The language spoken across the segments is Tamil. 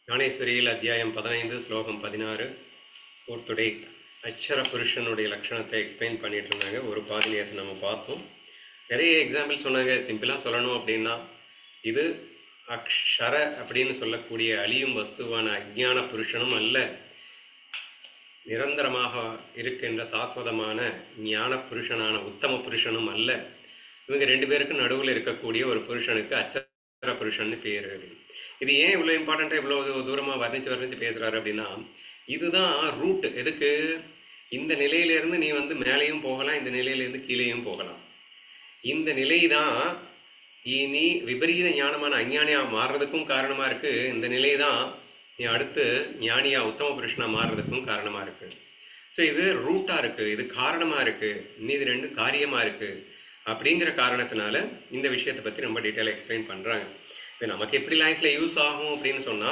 ஞானேஸ்வரியில் அத்தியாயம் பதினைந்து ஸ்லோகம் பதினாறு for today அக்ஷர புருஷனுடைய லட்சணத்தை எக்ஸ்பிளைன் பண்ணிட்டு இருந்தாங்க ஒரு பாதி நேரத்தை நம்ம பார்த்தோம் நிறைய எக்ஸாம்பிள் சொன்னாங்க சிம்பிளாக சொல்லணும் அப்படின்னா இது அக்ஷர அப்படின்னு சொல்லக்கூடிய அழியும் வஸ்துவான அஜ்ஞான புருஷனும் அல்ல நிரந்தரமாக இருக்கின்ற சாஸ்வதமான ஞான புருஷனான உத்தம புருஷனும் அல்ல இவங்க ரெண்டு பேருக்கும் நடுவில் இருக்கக்கூடிய ஒரு புருஷனுக்கு அச்சர புருஷன்னு பேர் இது ஏன் இவ்வளோ இம்பார்ட்டண்ட்டாக இவ்வளோ தூரமாக வர்ணிச்சு வர்ணிச்சு பேசுகிறாரு அப்படின்னா இதுதான் ரூட் எதுக்கு இந்த நிலையிலேருந்து நீ வந்து மேலேயும் போகலாம் இந்த நிலையிலேருந்து கீழேயும் போகலாம் இந்த நிலை தான் நீ விபரீத ஞானமான அஞ்ஞானியா மாறுறதுக்கும் காரணமா இருக்கு இந்த நிலை தான் நீ அடுத்து ஞானியா உத்தம புருஷனா மாறுறதுக்கும் காரணமா இருக்கு ஸோ இது ரூட்டா இருக்கு இது காரணமா இருக்கு இது ரெண்டு காரியமா இருக்கு அப்படிங்கிற காரணத்தினால இந்த விஷயத்தை பத்தி ரொம்ப டீட்டெயிலாக எக்ஸ்பிளைன் பண்றாங்க இது நமக்கு எப்படி லைஃப்ல யூஸ் ஆகும் அப்படின்னு சொன்னா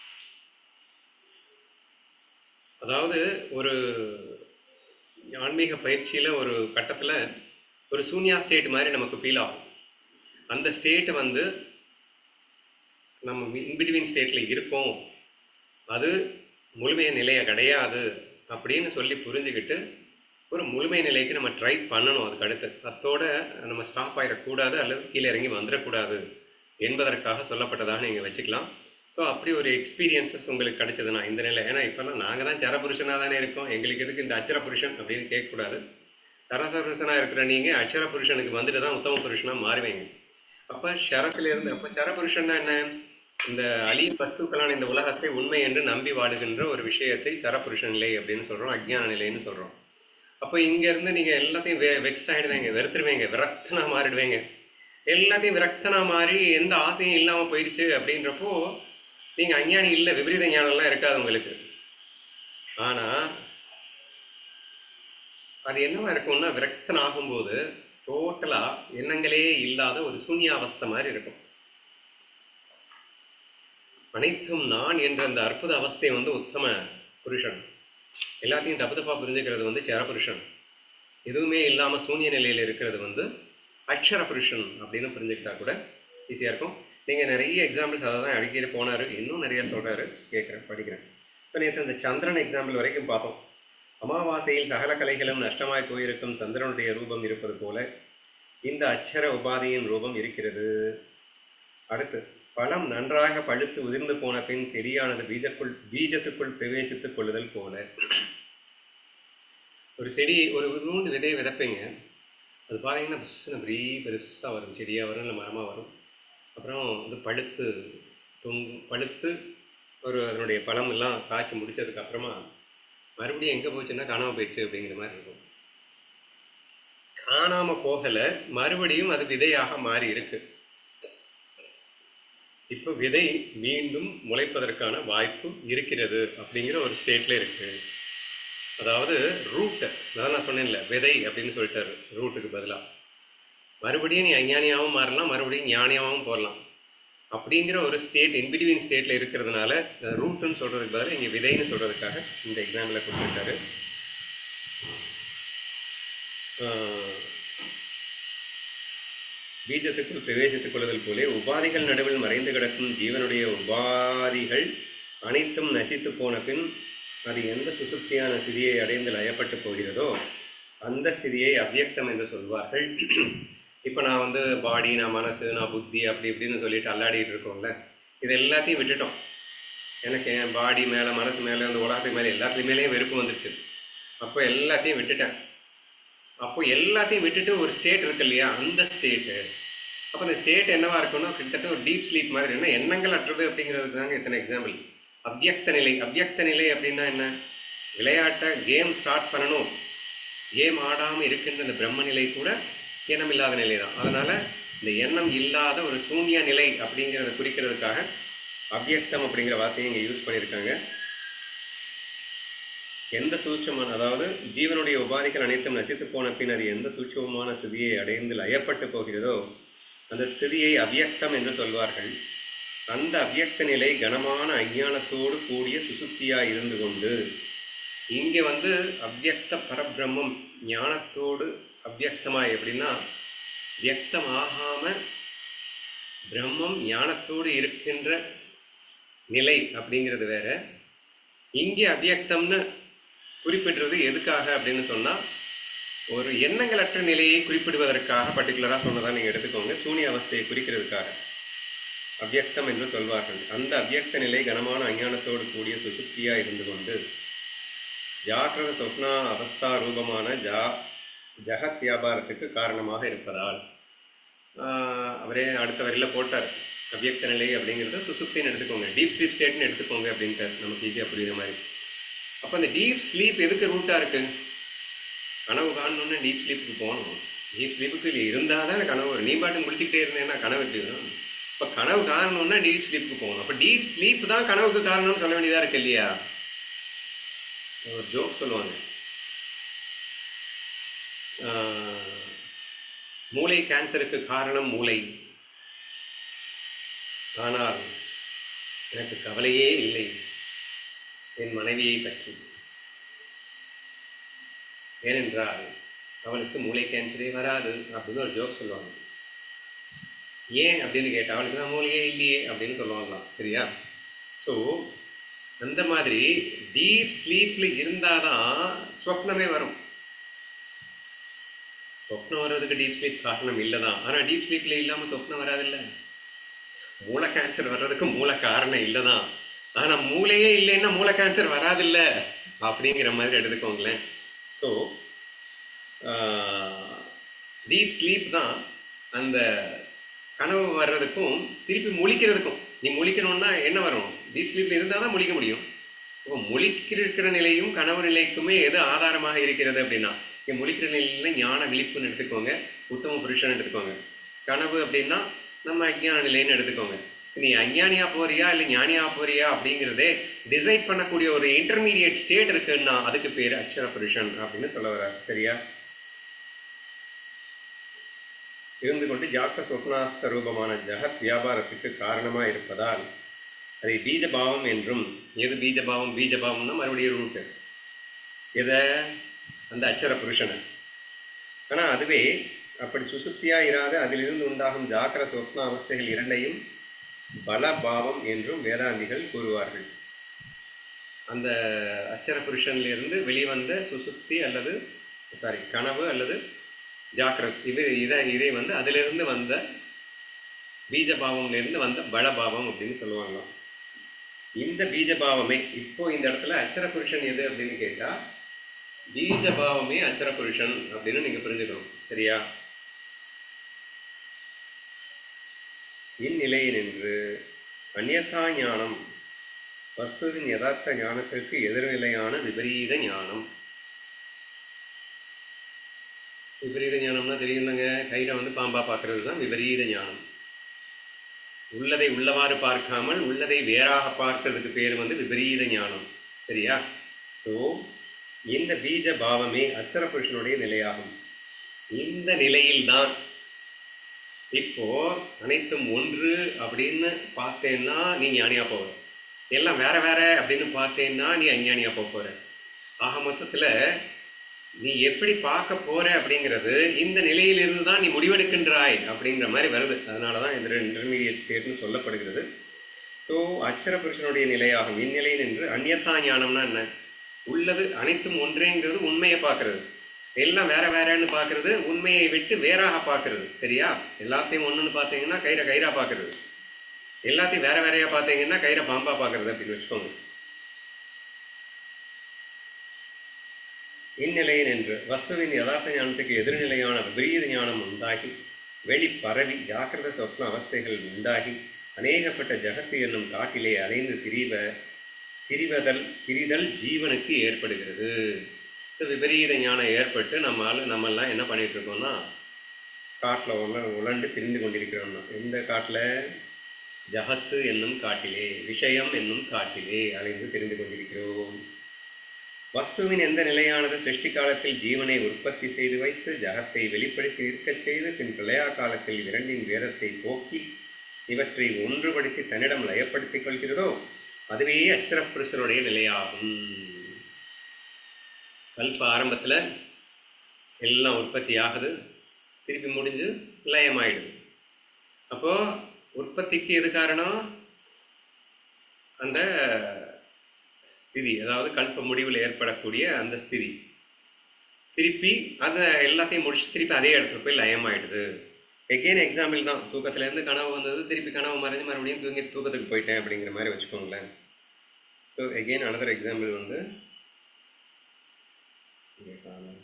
அதாவது ஒரு ஆன்மீக பயிற்சியில ஒரு கட்டத்துல ஒரு சூன்யா ஸ்டேட் மாதிரி நமக்கு ஃபீல் ஆகும் அந்த ஸ்டேட்டை வந்து நம்ம இன்பிட்வீன் ஸ்டேட்டில் இருக்கோம் அது முழுமைய நிலையை கிடையாது அப்படின்னு சொல்லி புரிஞ்சுக்கிட்டு ஒரு முழுமை நிலைக்கு நம்ம ட்ரை பண்ணணும் அதுக்கு அடுத்து அத்தோட நம்ம ஸ்டாப் ஆகிடக்கூடாது அல்லது கீழே இறங்கி வந்துடக்கூடாது என்பதற்காக சொல்லப்பட்டதாக நீங்கள் வச்சுக்கலாம் ஸோ அப்படி ஒரு எக்ஸ்பீரியன்ஸஸ் உங்களுக்கு கிடைச்சதுன்னா இந்த நிலை ஏன்னா இப்போல்லாம் நாங்கள் தான் சரபுருஷனாக தானே இருக்கோம் எங்களுக்கு எதுக்கு இந்த அச்சர புருஷன் அப்படின்னு கேட்கக்கூடாது சரசபுருஷனாக இருக்கிற நீங்கள் அச்சர புருஷனுக்கு வந்துட்டு தான் உத்தம புருஷனாக மாறுவீங்க அப்போ ஷரத்திலிருந்து அப்போ சரபுருஷன்னா என்ன இந்த அழியும் வஸ்துக்களான இந்த உலகத்தை உண்மை என்று நம்பி வாடுகின்ற ஒரு விஷயத்தை சரபுருஷ நிலை அப்படின்னு சொல்கிறோம் அஜ்ஞான நிலைன்னு சொல்கிறோம் அப்போ இங்கேருந்து நீங்கள் எல்லாத்தையும் வெ வெக்ஸ் ஆகிடுவீங்க வெறுத்துருவீங்க விரக்தனா மாறிடுவீங்க எல்லாத்தையும் விரக்தனா மாறி எந்த ஆசையும் இல்லாமல் போயிடுச்சு அப்படின்றப்போ நீங்கள் அஞ்ஞானி இல்லை விபரீத ஞானம்லாம் இருக்காது உங்களுக்கு ஆனால் அது என்னவா இருக்கும்னா விரக்தன் ஆகும்போது டோட்டலாக எண்ணங்களே இல்லாத ஒரு சூன்யாவஸ்தை மாதிரி இருக்கும் அனைத்தும் நான் என்ற அந்த அற்புத அவஸ்தை வந்து உத்தம புருஷன் எல்லாத்தையும் தப்பு தப்பா புரிஞ்சுக்கிறது வந்து சேரபுருஷன் எதுவுமே இல்லாமல் சூன்ய நிலையில் இருக்கிறது வந்து அக்ஷர புருஷன் அப்படின்னு புரிஞ்சுக்கிட்டா கூட ஈஸியாக இருக்கும் நீங்கள் நிறைய எக்ஸாம்பிள்ஸ் அதை தான் அடிக்கடி போனார் இன்னும் நிறைய சொல்கிறாரு கேட்குறேன் படிக்கிறேன் இப்போ நேற்று இந்த சந்திரன் எக்ஸாம்பிள் வரைக்கும் பார்த்தோம் அமாவாசையில் சகல கலைகளும் நஷ்டமாய் போயிருக்கும் சந்திரனுடைய ரூபம் இருப்பது போல இந்த அச்சர உபாதியின் ரூபம் இருக்கிறது அடுத்து பழம் நன்றாக பழுத்து உதிர்ந்து போன பின் செடியானது பீஜக்குள் பீஜத்துக்குள் பிரவேசித்துக் கொள்ளுதல் போல ஒரு செடி ஒரு நூண்டு விதையை விதைப்பீங்க அது பார்த்தீங்கன்னா பஸ்ஸுன்னு பெரிய பெருசாக வரும் செடியாக வரும் இல்லை மரமாக வரும் அப்புறம் வந்து பழுத்து தொங்கும் பழுத்து ஒரு அதனுடைய பழம் எல்லாம் காய்ச்சி முடிச்சதுக்கு அப்புறமா மறுபடியும் எங்கே போச்சுன்னா காணாமல் போயிடுச்சு அப்படிங்கிற மாதிரி இருக்கும் காணாம போகல மறுபடியும் அது விதையாக மாறி இருக்கு இப்போ விதை மீண்டும் முளைப்பதற்கான வாய்ப்பு இருக்கிறது அப்படிங்கிற ஒரு ஸ்டேட்ல இருக்கு அதாவது ரூட் அதான் நான் சொன்னேன்ல விதை அப்படின்னு சொல்லிட்டாரு ரூட்டுக்கு பதிலாக மறுபடியும் நீ அஞ்ஞானியாகவும் மாறலாம் மறுபடியும் ஞானியாகவும் போடலாம் அப்படிங்கிற ஒரு ஸ்டேட் இன்பிட்வீன் ஸ்டேட்ல இருக்கிறதுனால ரூட்டுன்னு சொல்றதுக்கு பதிலாக இங்கே விதைன்னு சொல்றதுக்காக இந்த எக்ஸாம்பிளை கொடுத்துருக்காரு பீஜத்துக்குள் பிரவேசித்துக் கொள்ளுதல் போலே உபாதிகள் நடுவில் மறைந்து கிடக்கும் ஜீவனுடைய உபாதிகள் அனைத்தும் நசித்து போன பின் அது எந்த சுசுப்தியான ஸ்திதியை அடைந்து லயப்பட்டு போகிறதோ அந்த ஸ்திதியை அவ்வியக்தம் என்று சொல்வார்கள் இப்போ நான் வந்து பாடி நான் மனசு நான் புத்தி அப்படி இப்படின்னு சொல்லிட்டு அல்லாடிட்டு இருக்கோம்ல இது எல்லாத்தையும் விட்டுட்டோம் எனக்கு என் பாடி மேலே மனசு மேலே அந்த உலகத்துக்கு மேலே எல்லாத்துலேயும் மேலேயும் வெறுப்பு வந்துருச்சு அப்போ எல்லாத்தையும் விட்டுட்டேன் அப்போ எல்லாத்தையும் விட்டுட்டு ஒரு ஸ்டேட் இருக்கு இல்லையா அந்த ஸ்டேட்டு அப்போ அந்த ஸ்டேட் என்னவா இருக்கும்னா கிட்டத்தட்ட ஒரு டீப் ஸ்லீப் மாதிரி என்ன எண்ணங்கள் அற்றது அப்படிங்கிறதுக்கு தாங்க இத்தனை எக்ஸாம்பிள் அவ்வியக்த நிலை அவ்வியக்த நிலை அப்படின்னா என்ன விளையாட்டை கேம் ஸ்டார்ட் பண்ணணும் கேம் ஆடாமல் இருக்கின்ற அந்த பிரம்ம நிலை கூட எண்ணம் இல்லாத நிலை தான் அதனால இந்த எண்ணம் இல்லாத ஒரு சூன்ய நிலை அப்படிங்கிறத குறிக்கிறதுக்காக அவ்வியக்தம் அப்படிங்கிற வார்த்தையை இங்கே யூஸ் பண்ணியிருக்காங்க எந்த சூட்சமான அதாவது ஜீவனுடைய உபாதிகள் அனைத்தும் நசித்து போன பின் அது எந்த சூட்சமான ஸ்திதியை அடைந்து லயப்பட்டு போகிறதோ அந்த ஸ்திதியை அவ்வியக்தம் என்று சொல்வார்கள் அந்த அவ்வியக்த நிலை கனமான அஞ்ஞானத்தோடு கூடிய சுசுப்தியா இருந்து கொண்டு இங்கே வந்து அவ்வியக்த பரபிரம்மம் ஞானத்தோடு அவ்வியக்தமா எப்படின்னா வியக்தமாகாம பிரம்மம் ஞானத்தோடு இருக்கின்ற நிலை அப்படிங்கிறது வேற இங்கே அவ்வியக்தம்னு குறிப்பிடுறது எதுக்காக அப்படின்னு சொன்னால் ஒரு எண்ணங்களற்ற நிலையை குறிப்பிடுவதற்காக பர்டிகுலராக சொன்னதாக நீங்கள் எடுத்துக்கோங்க சூனிய அவஸ்தையை குறிக்கிறதுக்காக அவ்வியக்தம் என்று சொல்வார்கள் அந்த அவ்வியக்த நிலை கனமான அஞ்ஞானத்தோடு கூடிய சுசுப்தியாக இருந்து கொண்டு ஜாக்கிரத சொப்னா அவஸ்தா ரூபமான ஜா ஜகத் வியாபாரத்துக்கு காரணமாக இருப்பதால் ஆஹ் அவரே அடுத்த வரையில் போட்டார் அவ்வியக்த நிலை அப்படிங்கிறத சுசுப்தின்னு எடுத்துக்கோங்க டீப் ஸ்லீப் ஸ்டேட்னு எடுத்துக்கோங்க அப்படின்ட்டார் நமக்கு ஈஸியாக புரியுற மாதிரி அப்போ அந்த டீப் ஸ்லீப் எதுக்கு ரூட்டாக இருக்கு கனவு காணணும்னு டீப் ஸ்லீப்புக்கு போகணும் டீப் ஸ்லீப்புக்கு இல்லை இருந்தால் தான் கனவு வரும் நீ பாட்டு முடிச்சுக்கிட்டே இருந்தேன்னா கனவு எப்படி வரும் இப்போ கனவு காரணம்னா டீப் ஸ்லீப்புக்கு போகணும் அப்போ டீப் ஸ்லீப் தான் கனவுக்கு காரணம்னு சொல்ல வேண்டியதாக இருக்கு இல்லையா ஒரு ஜோக் சொல்லுவாங்க ஆஹ், மூளை கேன்சருக்கு காரணம் மூளை ஆனால் எனக்கு கவலையே இல்லை என் மனைவியை பற்றி ஏனென்றால் அவளுக்கு மூளை கேன்சரே வராது அப்படின்னு ஒரு ஜோக் சொல்லுவாங்க ஏன் அப்படின்னு கேட்டால் அவளுக்கு தான் மூளையே இல்லையே அப்படின்னு சொல்லுவாங்களாம் சரியா ஸோ அந்த மாதிரி டீப் ஸ்லீப்பில் இருந்தால் தான் ஸ்வப்னமே வரும் சொப்னம் வர்றதுக்கு டீப் ஸ்லீப் காரணம் இல்லை தான் ஆனால் டீப் ஸ்லீப்பில் இல்லாமல் சொப்னம் வராதில்ல மூளை கேன்சர் வர்றதுக்கு மூளை காரணம் இல்லை தான் ஆனால் மூளையே இல்லைன்னா மூளை கேன்சர் வராதில்ல அப்படிங்கிற மாதிரி எடுத்துக்கோங்களேன் ஸோ டீப் ஸ்லீப் தான் அந்த கனவு வர்றதுக்கும் திருப்பி முழிக்கிறதுக்கும் நீ முழிக்கணும்னா என்ன வரும் டீப் ஸ்லீப்பில் இருந்தால் தான் முழிக்க முடியும் இப்போ முழிக்கிற நிலையும் கனவு நிலைக்குமே எது ஆதாரமாக இருக்கிறது அப்படின்னா இங்கே முழிக்கிற நிலையில ஞான விழிப்புன்னு எடுத்துக்கோங்க உத்தம புருஷன் எடுத்துக்கோங்க கனவு அப்படின்னா நம்ம அஞ்ஞான நிலைன்னு எடுத்துக்கோங்க சரி, நீ அஞ்ஞானியா போறியா இல்லை ஞானியா போறியா அப்படிங்கிறதே டிசைட் பண்ணக்கூடிய ஒரு இன்டர்மீடியட் ஸ்டேட் இருக்குன்னா அதுக்கு பேர் அக்ஷர புருஷன் அப்படின்னு சொல்ல வர்றார் சரியா இருந்து கொண்டு ஜாக்க சொப்னாஸ்த ரூபமான ஜகத் வியாபாரத்துக்கு காரணமாக இருப்பதால் அதை பீஜபாவம் என்றும் எது பீஜபாவம் பீஜபாவம்னா மறுபடியும் ரூட்டு எதை அந்த அச்சர புருஷனை ஆனால் அதுவே அப்படி சுசுப்தியாக இராத அதிலிருந்து உண்டாகும் ஜாக்கிர சொப்ன அவஸ்தைகள் இரண்டையும் பலபாவம் என்றும் வேதாந்திகள் கூறுவார்கள் அந்த அச்சர புருஷனிலிருந்து வெளிவந்த சுசுப்தி அல்லது சாரி கனவு அல்லது ஜாக்கிரத் இது இதை இதை வந்து அதிலிருந்து வந்த பீஜபாவம்லேருந்து வந்த பலபாவம் அப்படின்னு சொல்லுவாங்களாம் இந்த பீஜபாவமே இப்போ இந்த இடத்துல அச்சர புருஷன் எது அப்படின்னு கேட்டால் பீஜபாவமே அச்சர புருஷன் அப்படின்னு நீங்கள் புரிஞ்சுக்கணும் சரியா இந்நிலையில் நின்று அந்நியத்தா ஞானம் வஸ்துவின் யதார்த்த ஞானத்திற்கு எதிர்நிலையான விபரீத ஞானம் விபரீத ஞானம்னா தெரியுதுங்க கையில் வந்து பாம்பா பார்க்கறது தான் விபரீத ஞானம் உள்ளதை உள்ளவாறு பார்க்காமல் உள்ளதை வேறாக பார்க்கறதுக்கு பேர் வந்து விபரீத ஞானம் சரியா ஸோ இந்த பீஜ பாவமே அச்சர புருஷனுடைய நிலையாகும் இந்த நிலையில்தான் இப்போ அனைத்தும் ஒன்று அப்படின்னு பார்த்தேன்னா நீ ஞானியா போவ எல்லாம் வேற வேற அப்படின்னு பார்த்தேன்னா நீ அஞ்ஞானியா போக போற ஆக மொத்தத்துல நீ எப்படி பார்க்க போற அப்படிங்கிறது இந்த நிலையிலிருந்து தான் நீ முடிவெடுக்கின்றாய் அப்படிங்கிற மாதிரி வருது அதனால தான் இந்த இன்டர்மீடியட் ஸ்டேட்னு சொல்லப்படுகிறது ஸோ அச்சர புருஷனுடைய நிலையாகும் இந்நிலை நின்று அந்நியத்தா ஞானம்னா என்ன உள்ளது அனைத்தும் ஒன்றேங்கிறது உண்மையை பார்க்கறது எல்லாம் வேற வேறன்னு பார்க்கறது உண்மையை விட்டு வேறாக பார்க்கறது சரியா எல்லாத்தையும் ஒன்றுன்னு பார்த்தீங்கன்னா கயிறை கயிறா பார்க்கறது எல்லாத்தையும் வேற வேறையா பார்த்தீங்கன்னா கயிறை பாம்பா பார்க்கறது அப்படின்னு வச்சுக்கோங்க இந்நிலையில் என்று வஸ்துவின் யதார்த்த ஞானத்துக்கு எதிர்நிலையான விபரீத ஞானம் உண்டாகி வெளி பரவி ஜாக்கிரத சொப்ன அவஸ்தைகள் உண்டாகி அநேகப்பட்ட ஜகத்து என்னும் காட்டிலே அலைந்து திரிவ திரிவதல் திரிதல் ஜீவனுக்கு ஏற்படுகிறது ஸோ விபரீத ஞானம் ஏற்பட்டு நம்மால் நம்மெல்லாம் என்ன பண்ணிட்டு இருக்கோம்னா காட்டில் உள்ள உழண்டு திரிந்து கொண்டிருக்கிறோம்னா எந்த காட்டில் ஜகத்து என்னும் காட்டிலே விஷயம் என்னும் காட்டிலே அலைந்து தெரிந்து கொண்டிருக்கிறோம் வஸ்துவின் எந்த நிலையானது சிருஷ்டி காலத்தில் ஜீவனை உற்பத்தி செய்து வைத்து ஜகத்தை வெளிப்படுத்தி இருக்கச் செய்து பின் பிரளயா காலத்தில் இரண்டின் வேதத்தை போக்கி இவற்றை ஒன்றுபடுத்தி தன்னிடம் லயப்படுத்திக் கொள்கிறதோ அதுவே அச்சர புருஷனுடைய நிலையாகும் கல்ப ஆரம்பத்தில் எல்லாம் உற்பத்தி ஆகுது திருப்பி முடிஞ்சு லயமாயிடுது அப்போ உற்பத்திக்கு எது காரணம் அந்த ஸ்திதி அதாவது கல்ப முடிவில் ஏற்படக்கூடிய அந்த ஸ்திதி திருப்பி அதை எல்லாத்தையும் முடிச்சு திருப்பி அதே இடத்துல போய் லயமாயிடுது எகெயின் எக்ஸாம்பிள் தான் தூக்கத்துலேருந்து கனவு வந்தது திருப்பி கனவு மறைஞ்சு மறுபடியும் தூங்கி தூக்கத்துக்கு போயிட்டேன் அப்படிங்கிற மாதிரி வச்சுக்கோங்களேன் ஸோ எகெயின் அனதர் எக்ஸாம்பிள் வந்து இங்கே காணோம்.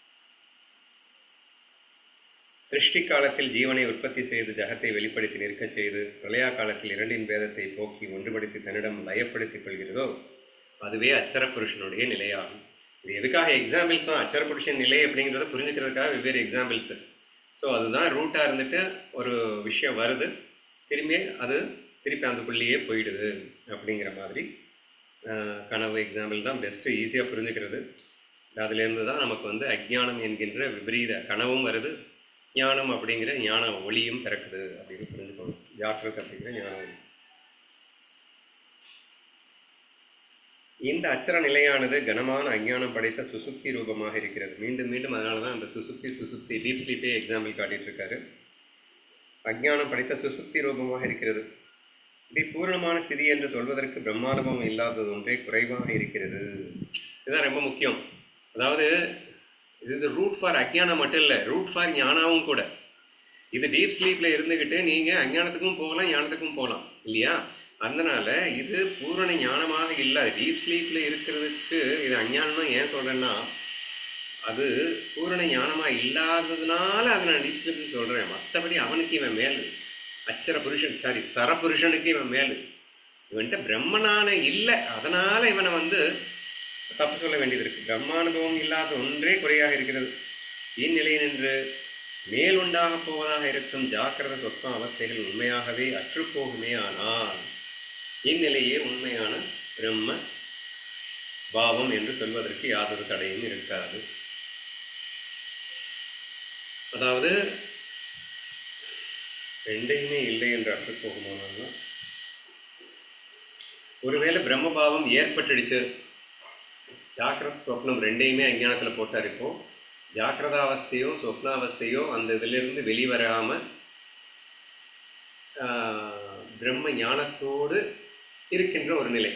சிருஷ்டி காலத்தில் ஜீவனை உற்பத்தி செய்து ஜகத்தை வெளிப்படுத்தி நிற்கச் செய்து பிரளயா காலத்தில் இரண்டின் பேதத்தை போக்கி ஒன்றுபடுத்தி தன்னிடம் லயப்படுத்திக் கொள்கிறதோ அதுவே அச்சர புருஷனுடைய நிலையாகும் இது எதுக்காக எக்ஸாம்பிள்ஸ் தான் அச்சர புருஷன் நிலை அப்படிங்கிறத புரிஞ்சுக்கிறதுக்காக வெவ்வேறு எக்ஸாம்பிள்ஸ் ஸோ அதுதான் ரூட்டாக இருந்துட்டு ஒரு விஷயம் வருது திரும்பி அது திருப்பி அந்த புள்ளியே போயிடுது அப்படிங்கிற மாதிரி ஆஹ், கனவு எக்ஸாம்பிள் தான் பெஸ்ட்டு ஈஸியாக புரிஞ்சுக்கிறது அதுலேருந்து தான் நமக்கு வந்து அஜ்ஞானம் என்கின்ற விபரீத கனவும் வருது ஞானம் அப்படிங்கிற ஞான ஒளியும் பிறக்குது அப்படின்னு புரிஞ்சுக்கணும் ஜாக்கிரத் அப்படிங்கிற ஞான ஒளி இந்த அச்சர நிலையானது கனமான அஞ்ஞானம் படைத்த சுசுப்தி ரூபமாக இருக்கிறது மீண்டும் மீண்டும் அதனால தான் அந்த சுசுப்தி சுசுப்தி டீப் ஸ்லீப்பே எக்ஸாம்பிள் காட்டிட்டு இருக்காரு அஞ்ஞானம் படைத்த சுசுப்தி ரூபமாக இருக்கிறது இதை பூரணமான ஸ்திதி என்று சொல்வதற்கு பிரம்மானுபவம் இல்லாதது ஒன்றே குறைவாக இருக்கிறது இதுதான் ரொம்ப முக்கியம் அதாவது இது ரூட் ஃபார் அஜ்ஞானம் மட்டும் இல்லை ரூட் ஃபார் ஞானாவும் கூட இது டீப் ஸ்லீப்பில் இருந்துக்கிட்டு நீங்கள் அஞ்ஞானத்துக்கும் போகலாம் ஞானத்துக்கும் போகலாம் இல்லையா அதனால இது பூரண ஞானமாக இல்லை டீப் ஸ்லீப்பில் இருக்கிறதுக்கு இது அஞ்ஞானம் தான் ஏன் சொல்கிறேன்னா அது பூரண ஞானமாக இல்லாததுனால அதை நான் டீப் ஸ்லீப்னு சொல்கிறேன் மற்றபடி அவனுக்கு இவன் மேலு அச்சர புருஷன் சாரி சரபுருஷனுக்கு இவன் மேலு இவன்கிட்ட பிரம்மனான இல்லை அதனால இவனை வந்து தப்பு சொல்ல வேண்டியது இருக்கு பிரம்மானுபவம் இல்லாத ஒன்றே குறையாக இருக்கிறது இந்நிலையில் நின்று மேலுண்டாக போவதாக இருக்கும் ஜாக்கிரத சொப்ப அவஸ்தைகள் உண்மையாகவே அற்றுப்போகுமே ஆனால் இந்நிலையே உண்மையான பிரம்ம பாவம் என்று சொல்வதற்கு யாதொரு தடையும் இருக்காது அதாவது ரெண்டையுமே இல்லை என்று அற்றுப்போகுமானால் ஒருவேளை பிரம்மபாவம் ஏற்பட்டுடுச்சு ஜாக்கிரத் ஸ்வப்னம் ரெண்டையுமே அஞ்ஞானத்தில் போட்டார் இப்போ ஜாக்கிரதாவஸ்தையோ சொப்னாவஸ்தையோ அந்த இதிலிருந்து வெளிவராமல் பிரம்ம ஞானத்தோடு இருக்கின்ற ஒரு நிலை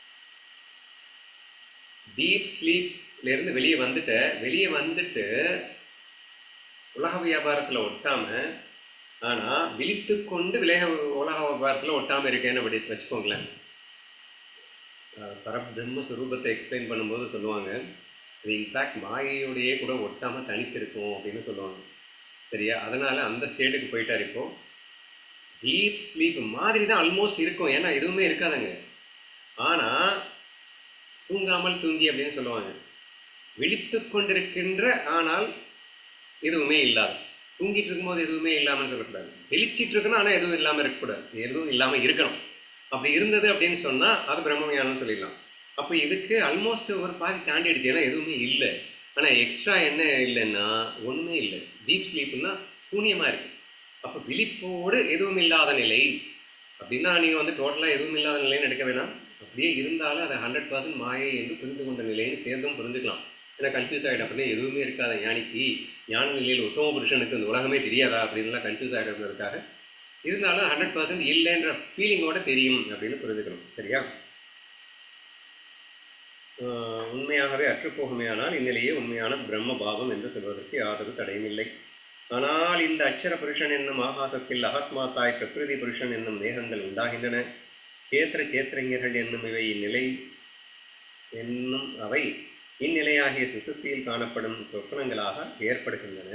டீப் ஸ்லீப்லேருந்து வெளியே வந்துட்ட வெளியே வந்துட்டு உலக வியாபாரத்தில் ஒட்டாம ஆனால் விழித்து கொண்டு விலக உலக வியாபாரத்தில் ஒட்டாமல் இருக்கேன்னு அப்படி வச்சுக்கோங்களேன் அஹ் பரபிரம்ம சுரூபத்தை எக்ஸ்பிளைன் பண்ணும்போது சொல்லுவாங்க இது இன்ஃபேக்ட் மாயையோடையே கூட ஒட்டாமல் தனித்திருக்கும் அப்படின்னு சொல்லுவாங்க சரியா அதனால அந்த ஸ்டேட்டுக்கு போயிட்டார் இப்போ டீப் ஸ்லீப் மாதிரி தான் ஆல்மோஸ்ட் இருக்கும் ஏன்னா எதுவுமே இருக்காதுங்க ஆனால் தூங்காமல் தூங்கி அப்படின்னு சொல்லுவாங்க விழித்து கொண்டிருக்கின்ற ஆனால் எதுவுமே இல்லாது தூங்கிட்டு இருக்கும்போது எதுவுமே இல்லாமல் இருக்கக்கூடாது வெளிச்சிட்டு இருக்கணும் ஆனால் எதுவும் இல்லாமல் இருக்கக்கூடாது எதுவும் இல்லாமல் இருக்கணும் அப்படி இருந்தது அப்படின்னு சொன்னால் அது பிரம்ம ஞானம் சொல்லிடலாம் அப்போ இதுக்கு ஆல்மோஸ்ட் ஒரு பாதி தாண்டி அடிச்சு ஏன்னா எதுவுமே இல்லை ஆனால் எக்ஸ்ட்ரா என்ன இல்லைன்னா ஒன்றுமே இல்லை டீப் ஸ்லீப்னா சூன்யமாக இருக்கு அப்போ விழிப்போடு எதுவும் இல்லாத நிலை அப்படின்னா நீங்கள் வந்து டோட்டலாக எதுவும் இல்லாத நிலைன்னு எடுக்க வேணாம் அப்படியே இருந்தாலும் அதை ஹண்ட்ரட் பர்சன்ட் மாயை என்று புரிந்து கொண்ட நிலைன்னு சேர்ந்தும் புரிஞ்சுக்கலாம் ஏன்னா கன்ஃபியூஸ் ஆகிடும் அப்படின்னா எதுவுமே இருக்காத ஞானிக்கு ஞான நிலையில் உத்தம புருஷனுக்கு இந்த உலகமே தெரியாதா அப்படின்லாம் கன்ஃபியூஸ் ஆகிடுறதுக்காக இருந்தாலும் ஹண்ட்ரட் பர்சன்ட் இல்லைன்ற ஃபீலிங்கோட தெரியும் அப்படின்னு புரிஞ்சுக்கணும் சரியா ஆஹ் உண்மையாகவே அற்றுப்போகுமே ஆனால் இந்நிலையே உண்மையான பிரம்ம பாவம் என்று சொல்வதற்கு யாதொரு தடையும் இல்லை ஆனால் இந்த அக்ஷர புருஷன் என்னும் ஆகாசத்தில் அகஸ்மாத்தாய் பிரகிருதி புருஷன் என்னும் மேகங்கள் உண்டாகின்றன சேத்திர சேத்திரஞர்கள் என்னும் இவை இந்நிலை என்னும் அவை இந்நிலையாகிய சுசுத்தியில் காணப்படும் சொப்பனங்களாக ஏற்படுகின்றன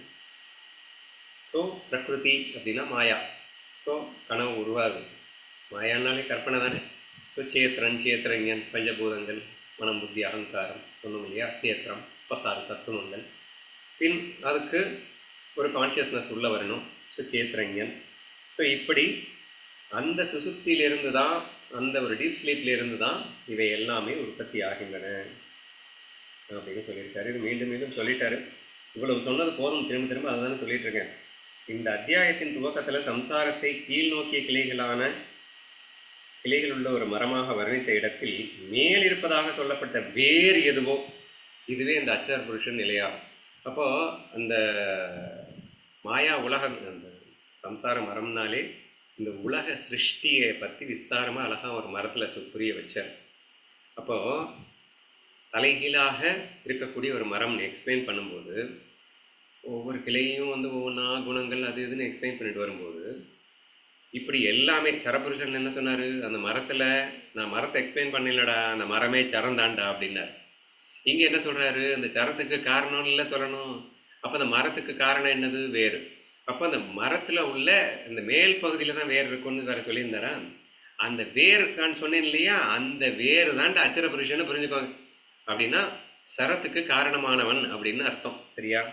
ஸோ பிரகிருதி அப்படின்னா மாயா ஸோ கனவு உருவாகுது மாயானாலே கற்பனை தானே ஸோ சேத்திரன் சேத்திரஞன் பஞ்சபூதங்கள் மனம் புத்தி அகங்காரம் சொன்னோம் இல்லையா சேத்திரம் பத்தாறு தத்துவங்கள் பின் அதுக்கு ஒரு கான்ஷியஸ்னஸ் உள்ள வரணும் ஸோ சேத்திரஞன் ஸோ இப்படி அந்த சுசுப்தியிலிருந்து தான் அந்த ஒரு டீப் ஸ்லீப்லேருந்து தான் இவை எல்லாமே உற்பத்தி ஆகின்றன அப்படின்னு சொல்லியிருக்காரு இது மீண்டும் மீண்டும் சொல்லிட்டாரு இவ்வளவு சொன்னது போதும் திரும்ப திரும்ப அதுதானே சொல்லிட்டு இருக்கேன் இந்த அத்தியாயத்தின் துவக்கத்தில் சம்சாரத்தை கீழ் நோக்கிய கிளைகளான கிளைகள் உள்ள ஒரு மரமாக வர்ணித்த இடத்தில் மேல் இருப்பதாக சொல்லப்பட்ட வேறு எதுவோ இதுவே இந்த அச்சர புருஷன் நிலையாகும் அப்போ அந்த மாயா உலகம் அந்த சம்சார மரம்னாலே இந்த உலக சிருஷ்டியை பற்றி விஸ்தாரமாக அழகாக ஒரு மரத்தில் சு புரிய வச்சார் அப்போது தலைகீழாக இருக்கக்கூடிய ஒரு மரம்னு எக்ஸ்பிளைன் பண்ணும்போது ஒவ்வொரு கிளையும் வந்து ஒவ்வொன்றா குணங்கள் அது இதுன்னு எக்ஸ்பிளைன் பண்ணிட்டு வரும்போது இப்படி எல்லாமே சரபுருஷன் என்ன சொன்னார் அந்த மரத்தில் நான் மரத்தை எக்ஸ்பிளைன் பண்ணலடா அந்த மரமே சரந்தாண்டா அப்படின்னார் இங்கே என்ன சொல்கிறாரு அந்த சரத்துக்கு காரணம் இல்லை சொல்லணும் அப்போ அந்த மரத்துக்கு காரணம் என்னது வேறு அப்போ அந்த மரத்தில் உள்ள அந்த மேல் பகுதியில் தான் வேர் இருக்குன்னு வேற சொல்லியிருந்தாரா அந்த வேர் இருக்கான்னு சொன்னேன் இல்லையா அந்த வேறு தான்டா அச்சர புருஷன்னு புரிஞ்சுக்கோங்க அப்படின்னா சரத்துக்கு காரணமானவன் அப்படின்னு அர்த்தம் சரியா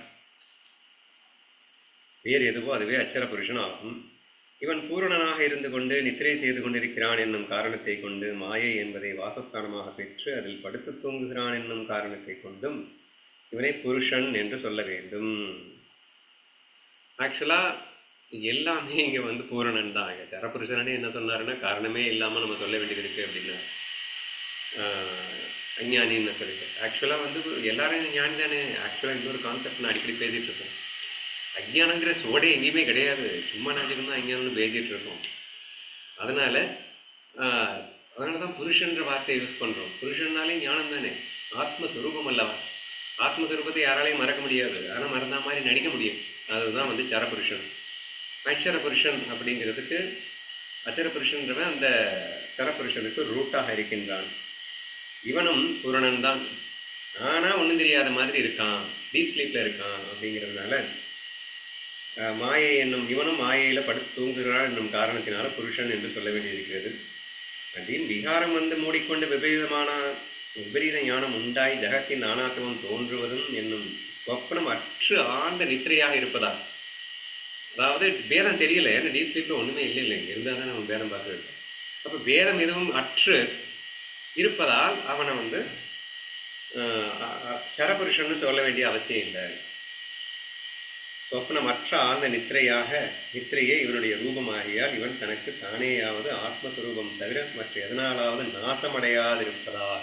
வேறு எதுவோ அதுவே அச்சர புருஷன் ஆகும் இவன் பூரணனாக இருந்து கொண்டு நித்திரை செய்து கொண்டிருக்கிறான் என்னும் காரணத்தை கொண்டு மாயை என்பதை வாசஸ்தானமாக பெற்று அதில் படுத்து தூங்குகிறான் என்னும் காரணத்தை கொண்டும் இவனை புருஷன் என்று சொல்ல வேண்டும் ஆக்சுவலாக எல்லாமே இங்கே வந்து பூரணன் தான் இங்கே சரபுருஷனே என்ன சொன்னாருன்னா காரணமே இல்லாமல் நம்ம சொல்ல வேண்டியது இருக்குது அப்படின்னா ஆஹ் அஞ்ஞானின்னு சொல்லிட்டு ஆக்சுவலாக வந்து எல்லாரும் ஞானி தானே ஆக்சுவலாக இன்னொரு கான்செப்ட் நான் அடிக்கடி பேசிகிட்டு இருக்கேன் அஜ்ஞானங்கிற சோடே எங்கேயுமே கிடையாது சும்மா நாச்சுக்கு தான் அஞ்ஞானம்னு பேசிகிட்டு இருக்கோம் அதனால் அதனால தான் புருஷன்ற வார்த்தையை யூஸ் பண்ணுறோம் புருஷன்னாலே ஞானம் தானே ஆத்மஸ்வரூபம் அல்லவா ஆத்மஸ்வரூபத்தை யாராலையும் மறக்க முடியாது ஆனால் மறந்தா மாதிரி நடிக்க முடியும் அதுதான் வந்து சரபுருஷன் அக்ஷர புருஷன் அப்படிங்கிறதுக்கு அச்சர புருஷன்றவன் அந்த சரபுருஷனுக்கு ரூட்டாக இருக்கின்றான் இவனும் பூரணன் தான் ஆனால் ஒன்றும் தெரியாத மாதிரி இருக்கான் டீப் ஸ்லீப்பில் இருக்கான் அப்படிங்கிறதுனால அஹ், மாயை என்னும் இவனும் மாயையில் படுத்து தூங்குகிறான் என்னும் காரணத்தினால புருஷன் என்று சொல்ல வேண்டியிருக்கிறது அப்படின்னு விகாரம் வந்து மூடிக்கொண்டு விபரீதமான விபரீத ஞானம் உண்டாய் ஜகத்தின் நானாத்துவம் தோன்றுவதும் என்னும் சொப்பனம் அற்று ஆழ்ந்த நித்திரையாக இருப்பதா அதாவது பேதம் தெரியல ஏன்னா டீப் ஸ்லீப்பில் ஒன்றுமே இல்லை இல்லைங்க இருந்தால் தான் நம்ம பேதம் பார்க்க இருக்கோம் அப்போ பேதம் எதுவும் அற்று இருப்பதால் அவனை வந்து ஆஹ், அ- அ- சரபுருஷன்னு சொல்ல வேண்டிய அவசியம் இல்லை சொப்னமற்ற ஆழ்ந்த நித்திரையாக நித்திரையே இவனுடைய ரூபமாகியால் இவன் தனக்கு தானேயாவது ஆத்மஸ்வரூபம் தவிர மற்ற எதனாலாவது நாசமடையாதிருப்பதால்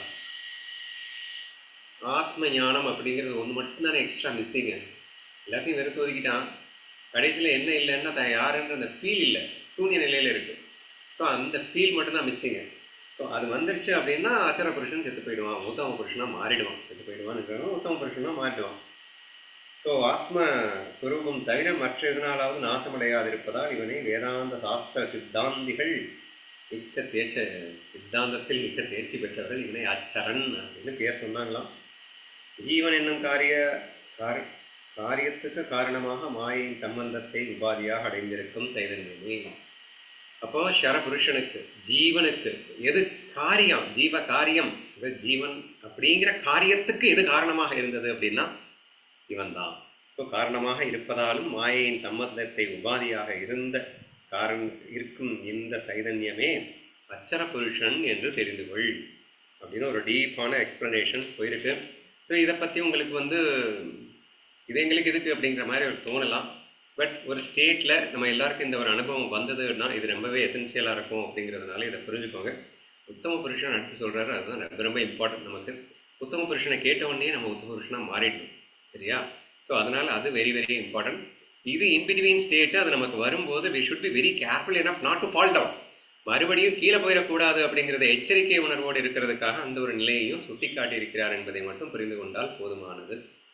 ஆத்ம ஞானம் அப்படிங்கிறது ஒன்று மட்டும்தானே எக்ஸ்ட்ரா மிஸ்ஸிங்க எல்லாத்தையும் வெறுத்து ஒதுக்கிட்டான் கடைசியில் என்ன இல்லைன்னா தான் யாருன்ற அந்த ஃபீல் இல்லை சூன்ய நிலையில் இருக்குது ஸோ அந்த ஃபீல் மட்டும்தான் மிஸ்ஸிங்க ஸோ அது வந்துருச்சு அப்படின்னா அச்சர புருஷன் செத்து போயிடுவான் உத்தம புருஷனாக மாறிடுவான் செத்து போயிடுவான்னு உத்தம புருஷனாக மாறிடுவான் ஸோ ஆத்ம ஸ்வரூபம் தவிர மற்ற எதனாலாவது நாசமடையாதிருப்பதால் இவனை வேதாந்த சாஸ்திர சித்தாந்திகள் மிக்க தேர்ச்ச சித்தாந்தத்தில் மிக்க தேர்ச்சி பெற்றவர்கள் இவனை அச்சரன் அப்படின்னு பேர் சொன்னாங்களாம் ஜீவன் என்னும் காரிய காரி காரியத்துக்கு காரணமாக மாயையின் சம்பந்தத்தை உபாதியாக அடைந்திருக்கும் சைதன்யமே அப்போ ஷரபுருஷனுக்கு ஜீவனுக்கு எது காரியம் ஜீவ காரியம் இது ஜீவன் அப்படிங்கிற காரியத்துக்கு எது காரணமாக இருந்தது அப்படின்னா இவன்தான் ஸோ காரணமாக இருப்பதாலும் மாயையின் சம்பந்தத்தை உபாதியாக இருந்த காரணம் இருக்கும் இந்த சைதன்யமே அச்சர புருஷன் என்று தெரிந்து கொள் அப்படின்னு ஒரு டீப்பான எக்ஸ்ப்ளனேஷன் போயிருக்கு ஸோ இதை பற்றி உங்களுக்கு வந்து இது எங்களுக்கு எதுக்கு அப்படிங்கிற மாதிரி ஒரு தோணலாம் பட் ஒரு ஸ்டேட்டில் நம்ம எல்லாருக்கும் இந்த ஒரு அனுபவம் வந்ததுன்னா இது ரொம்பவே எசென்ஷியலாக இருக்கும் அப்படிங்கிறதுனால இதை புரிஞ்சுக்கோங்க உத்தம புருஷன் அடுத்து சொல்கிறாரு அதுதான் ரொம்ப ரொம்ப இம்பார்ட்டன்ட் நமக்கு உத்தம புருஷனை கேட்ட உடனே நம்ம உத்தம புருஷனாக மாறிடணும் சரியா ஸோ அதனால் அது வெரி வெரி இம்பார்ட்டன்ட் இது இன்பிட்வீன் ஸ்டேட்டு அது நமக்கு வரும்போது we should be very careful enough not to fall down மறுபடியும் கீழே போயிடக்கூடாது அப்படிங்கிறத எச்சரிக்கை உணர்வோடு இருக்கிறதுக்காக அந்த ஒரு நிலையையும் சுட்டிக்காட்டி இருக்கிறார் என்பதை மட்டும் புரிந்து கொண்டால் போதுமானது